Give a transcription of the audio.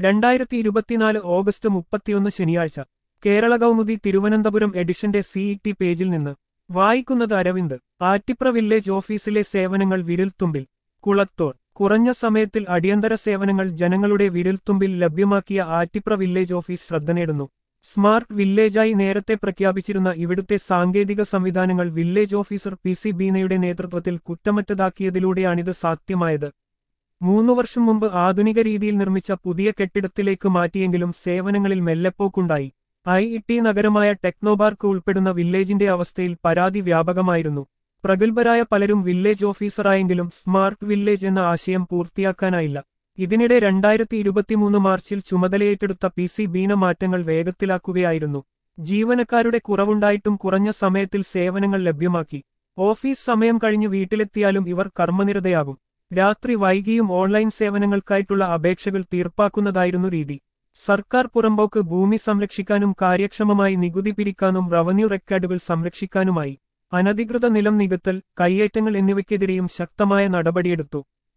രണ്ടായിരത്തി ഇരുപത്തിനാല് ഓഗസ്റ്റ് മുപ്പത്തിയൊന്ന് ശനിയാഴ്ച കേരള കൗമുദി തിരുവനന്തപുരം എഡിഷന്റെ സിഇടി പേജിൽ നിന്ന് വായിക്കുന്നത് അരവിന്ദ് ആറ്റിപ്ര വില്ലേജ് ഓഫീസിലെ സേവനങ്ങൾ വിരൽത്തുമ്പിൽ കുളത്തോൾ കുറഞ്ഞ സമയത്തിൽ അടിയന്തര സേവനങ്ങൾ ജനങ്ങളുടെ വിരൽത്തുമ്പിൽ ലഭ്യമാക്കിയ ആറ്റിപ്ര വില്ലേജ് ഓഫീസ് ശ്രദ്ധ നേടുന്നു സ്മാർട്ട് വില്ലേജായി നേരത്തെ പ്രഖ്യാപിച്ചിരുന്ന ഇവിടുത്തെ സാങ്കേതിക സംവിധാനങ്ങൾ വില്ലേജ് ഓഫീസർ പി സി ബീനയുടെ നേതൃത്വത്തിൽ കുറ്റമറ്റതാക്കിയതിലൂടെയാണിത് സാധ്യമായത് മൂന്നു വർഷം മുമ്പ് ആധുനിക രീതിയിൽ നിർമ്മിച്ച പുതിയ കെട്ടിടത്തിലേക്ക് മാറ്റിയെങ്കിലും സേവനങ്ങളിൽ മെല്ലെപ്പോക്കുണ്ടായി ഐ ടി നഗരമായ ടെക്നോപാർക്ക് ഉൾപ്പെടുന്ന വില്ലേജിന്റെ അവസ്ഥയിൽ പരാതി വ്യാപകമായിരുന്നു പ്രഗത്ഭരായ പലരും വില്ലേജ് ഓഫീസറായെങ്കിലും സ്മാർട്ട് വില്ലേജ് എന്ന ആശയം പൂർത്തിയാക്കാനായില്ല ഇതിനിടെ രണ്ടായിരത്തി ഇരുപത്തിമൂന്ന് മാർച്ചിൽ ചുമതലയേറ്റെടുത്ത പി സി ബീന മാറ്റങ്ങൾ വേഗത്തിലാക്കുകയായിരുന്നു ജീവനക്കാരുടെ കുറവുണ്ടായിട്ടും കുറഞ്ഞ സമയത്തിൽ സേവനങ്ങൾ ലഭ്യമാക്കി ഓഫീസ് സമയം കഴിഞ്ഞ് വീട്ടിലെത്തിയാലും ഇവർ കർമ്മനിരതയാകും രാത്രി വൈകിയും ഓൺലൈൻ സേവനങ്ങൾക്കായിട്ടുള്ള അപേക്ഷകൾ തീർപ്പാക്കുന്നതായിരുന്നു രീതി സർക്കാർ പുറമ്പോക്ക് ഭൂമി സംരക്ഷിക്കാനും കാര്യക്ഷമമായി നികുതി പിരിക്കാനും റവന്യൂ റെക്കോർഡുകൾ സംരക്ഷിക്കാനുമായി അനധികൃത നിലം നികത്തൽ കയ്യേറ്റങ്ങൾ എന്നിവയ്ക്കെതിരെയും ശക്തമായ നടപടിയെടുത്തു